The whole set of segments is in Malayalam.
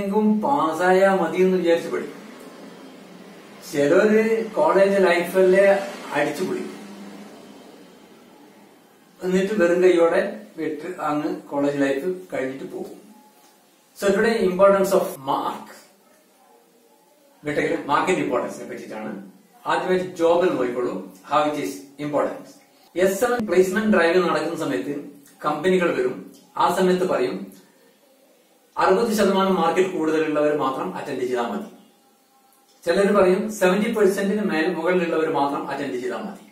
എങ്ങനെയെങ്കിലും പാസ്സായാ മതി എന്ന് വിചാരിച്ച് പഠിക്കും ചിലര് കോളേജ് ലൈഫിലെ അടിച്ചു പിടിക്കും എന്നിട്ട് വെറും കൈയോടെ വിട്ട് അങ്ങ് കോളേജ് ലൈഫ് കഴിഞ്ഞിട്ട് പോകും സോ ഇവിടെ ഇമ്പോർട്ടൻസ് ഓഫ് മാർക്ക് ബിടെക്കിൽ മാർക്കിന്റെ ഇമ്പോർട്ടൻസിനെ പറ്റിയിട്ടാണ് ആദ്യമായിട്ട് ജോബിൽ നോക്കിക്കോളൂ how it is importance S seven placement drive നടക്കുന്ന സമയത്ത് കമ്പനികൾ വരും ആ സമയത്ത് പറയും അറുപത് ശതമാനം മാർക്കിൽ കൂടുതലുള്ളവർ മാത്രം അറ്റൻഡ് ചെയ്താൽ മതി ചിലർ പറയും സെവന്റി പെർസെന്റിന് മേൽ മുകളിലുള്ളവർ മാത്രം അറ്റൻഡ് ചെയ്താൽ മതി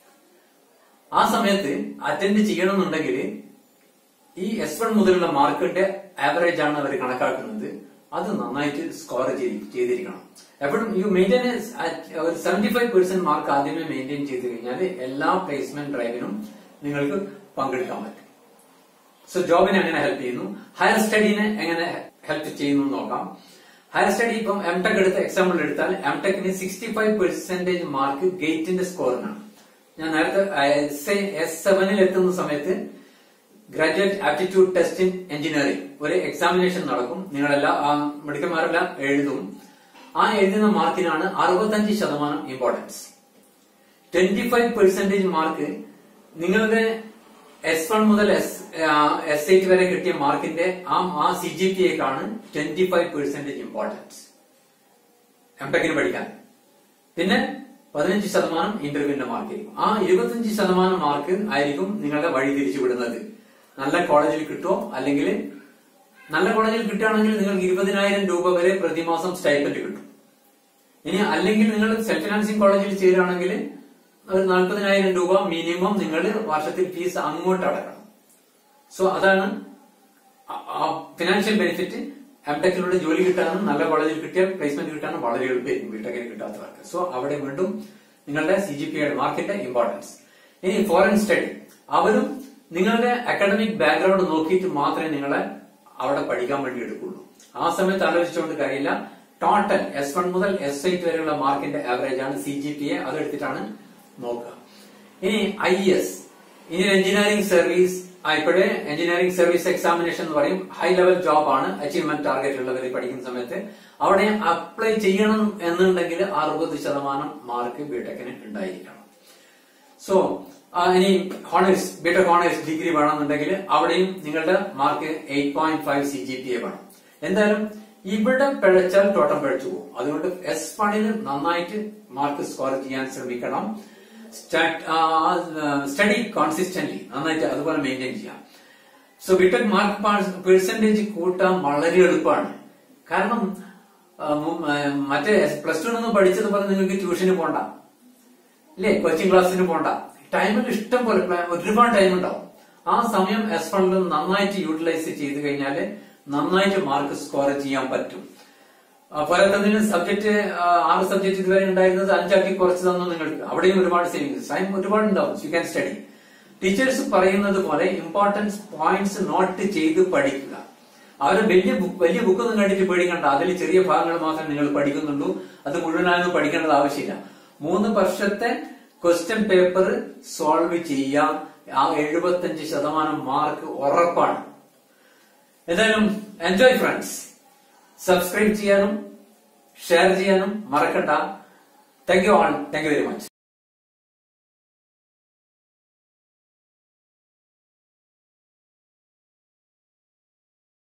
ആ സമയത്ത് അറ്റൻഡ് ചെയ്യണമെന്നുണ്ടെങ്കിൽ ഈ എസ് വൺ മുതലുള്ള മാർക്കിന്റെ ആവറേജ് ആണ് അവർ കണക്കാക്കുന്നത് അത് നന്നായിട്ട് സ്കോർ ചെയ്തിരിക്കണം എപ്പോഴും യു മെയിൻറ്റെയിൻ ഒരു സെവന്റി ഫൈവ് പെർസെന്റ് മാർക്ക് ആദ്യമേ മെയിൻറ്റെയിൻ ചെയ്ത് കഴിഞ്ഞാൽ എല്ലാ പ്ലേസ്മെന്റ് ഡ്രൈവിനും നിങ്ങൾക്ക് പങ്കെടുക്കാൻ പറ്റും സോ ജോബിനെ എങ്ങനെ ഹെൽപ്പ് ചെയ്യുന്നു ഹയർ സ്റ്റഡീനെ എങ്ങനെ ഹെൽപ്പ് ചെയ്യുന്നു എന്ന് നോക്കാം ഹയർ സ്റ്റഡി ഇപ്പം എം ടെക് എടുത്ത എക്സാമ്പിൾ എടുത്താൽ എം ടെക്കിന് സിക്സ്റ്റി ഫൈവ് പെർസെന്റേജ് മാർക്ക് ഗേറ്റിന്റെ സ്കോറിനാണ് ഞാൻ നേരത്തെ എസ് സെവനിൽ എത്തുന്ന സമയത്ത് graduate aptitude test in engineering ഒരു എക്സാമിനേഷൻ നടക്കും നിങ്ങളെല്ലാം ആ മെഡിക്കൽമാരെല്ലാം എഴുതും ആ എഴുതുന്ന മാർക്കിനാണ് അറുപത്തഞ്ച് ശതമാനം importance twenty five percentage mark നിങ്ങളുടെ എസ് വൺ മുതൽ എസ് എസ് എയ്റ്റ് വരെ കിട്ടിയ മാർക്കിന്റെ ആ ആ സി ജി പി എക്കാണ് ട്വന്റി ഫൈവ് പെർസെന്റേജ് ഇമ്പോർട്ടൻസ് എംടെക്കിന് പഠിക്കാൻ പിന്നെ പതിനഞ്ച് ശതമാനം ഇന്റർവ്യൂവിന്റെ മാർക്കായിരിക്കും ആ ഇരുപത്തിയഞ്ച് ശതമാനം മാർക്ക് ആയിരിക്കും നിങ്ങളുടെ വഴി തിരിച്ചു വിടുന്നത് നല്ല കോളേജിൽ കിട്ടുമോ അല്ലെങ്കിൽ നല്ല കോളേജിൽ കിട്ടുകയാണെങ്കിൽ നിങ്ങൾക്ക് ഇരുപതിനായിരം രൂപ വരെ പ്രതിമാസം സ്റ്റൈപ്പൻഡ് കിട്ടും ഇനി അല്ലെങ്കിൽ നിങ്ങൾ സെൽഫ് ഫിനാൻസിങ് കോളേജിൽ ചേരുകയാണെങ്കിൽ ഒരു നാൽപ്പതിനായിരം രൂപ മിനിമം നിങ്ങൾ വർഷത്തിൽ ഫീസ് അങ്ങോട്ട് അടക്കണം സോ അതാണ് ഫിനാൻഷ്യൽ ബെനിഫിറ്റ് എംടെക്കിലൂടെ ജോലി കിട്ടാനും നല്ല കോളേജിൽ കിട്ടിയാൽ പ്ലേസ്മെന്റ് കിട്ടാനും വളരെ എളുപ്പമായിരിക്കും ബിടെക്കിൽ കിട്ടാത്തവർക്ക് സോ അവിടെ വീണ്ടും നിങ്ങളുടെ സി ജി പി മാർക്കിന്റെ ഇമ്പോർട്ടൻസ് ഇനി ഫോറിൻ സ്റ്റഡി അവരും നിങ്ങളുടെ അക്കാഡമിക് ബാക്ക്ഗ്രൗണ്ട് നോക്കിയിട്ട് മാത്രമേ നിങ്ങളെ അവിടെ പഠിക്കാൻ വേണ്ടി എടുക്കുള്ളൂ ആ സമയത്ത് ആലോചിച്ചുകൊണ്ട് കാര്യമില്ല ടോട്ടൽ എസ് വൺ മുതൽ എസ് എയ്റ്റ് വരെയുള്ള മാർക്കിന്റെ ആവറേജ് ആണ് സി ജി പി എ അതെടുത്തിട്ടാണ് നോക്കുക ഇനി ഐ എസ് ഇനി എഞ്ചിനീയറിംഗ് സർവീസ് ഇപ്പോഴേ എഞ്ചിനീയറിംഗ് സർവീസ് എക്സാമിനേഷൻ എന്ന് പറയും ഹൈ ലെവൽ ജോബ് ആണ് അച്ചീവ്മെന്റ് ടാർഗറ്റ് ഉള്ളവർ പഠിക്കുന്ന സമയത്ത് അവിടെ അപ്ലൈ ചെയ്യണം എന്നുണ്ടെങ്കിൽ അറുപത് ശതമാനം മാർക്ക് ബിടെക്കിന് ഉണ്ടായിരിക്കണം സോ ഇനി ഹോണേഴ്സ് ബിടെക് ഹോണേഴ്സ് ഡിഗ്രി വേണമെന്നുണ്ടെങ്കിൽ അവിടെയും നിങ്ങളുടെ mark eight point five C G P A വേണം എന്തായാലും ഇവിടെ പിഴച്ചാൽ ടോട്ടം പിഴച്ചു പോകും അതുകൊണ്ട് എസ് വണ്ണിന് നന്നായിട്ട് മാർക്ക് സ്കോർ ചെയ്യാൻ ശ്രമിക്കണം സ്റ്റഡി കോൺസിസ്റ്റന്റ്ലി നന്നായിട്ട് അതുപോലെ മെയിൻറ്റെയിൻ ചെയ്യാം സോ ബിടെക് മാർക്ക് പെർസെന്റേജ് കൂട്ടാൻ വളരെ എളുപ്പമാണ് കാരണം മറ്റേ പ്ലസ് ടു ഒന്നും പഠിച്ചത് പോലെ നിങ്ങൾക്ക് ട്യൂഷന് പോണ്ട ഇല്ലേ കോച്ചിങ് ക്ലാസ്സിന് പോണ്ട ടൈമിൽ ഇഷ്ടം പോലെ ഒരുപാട് ടൈം ഉണ്ടാവും ആ സമയം എസ് ഫണ്ടിൽ നന്നായിട്ട് യൂട്ടിലൈസ് ചെയ്ത് കഴിഞ്ഞാൽ നന്നായിട്ട് മാർക്ക് സ്കോർ ചെയ്യാൻ പറ്റും പോരാത്തതിന് സബ്ജക്ട് ആറ് സബ്ജക്ട് ഇതുവരെ ഉണ്ടായിരുന്നത് അഞ്ചാക്കി കുറച്ച് തന്നു നിങ്ങൾക്ക് അവിടെയും ഒരുപാട് സേവിങ്സ് ടൈം ഒരുപാട് ഉണ്ടാവും യു ക്യാൻ സ്റ്റഡി ടീച്ചേഴ്സ് പറയുന്നത് പോലെ ഇമ്പോർട്ടൻസ് പോയിന്റ്സ് നോട്ട് ചെയ്ത് പഠിക്കുക അവരെ വലിയ ബുക്ക് വലിയ ബുക്കൊന്നും കണ്ടിട്ട് പേടിക്കണ്ട അതിൽ ചെറിയ ഭാഗങ്ങൾ മാത്രം നിങ്ങൾ പഠിക്കുന്നുള്ളൂ അത് മുഴുവനായൊന്നും പഠിക്കേണ്ടത് ആവശ്യമില്ല മൂന്ന് വർഷത്തെ ക്വസ്റ്റ്യൻ പേപ്പർ സോൾവ് ചെയ്യാം ആ എഴുപത്തഞ്ച് ശതമാനം മാർക്ക് ഉറപ്പാണ് എന്തായാലും എൻജോയ് ഫ്രണ്ട്സ് സബ്സ്ക്രൈബ് ചെയ്യാനും ഷെയർ ചെയ്യാനും മറക്കണ്ട thank you all thank you very much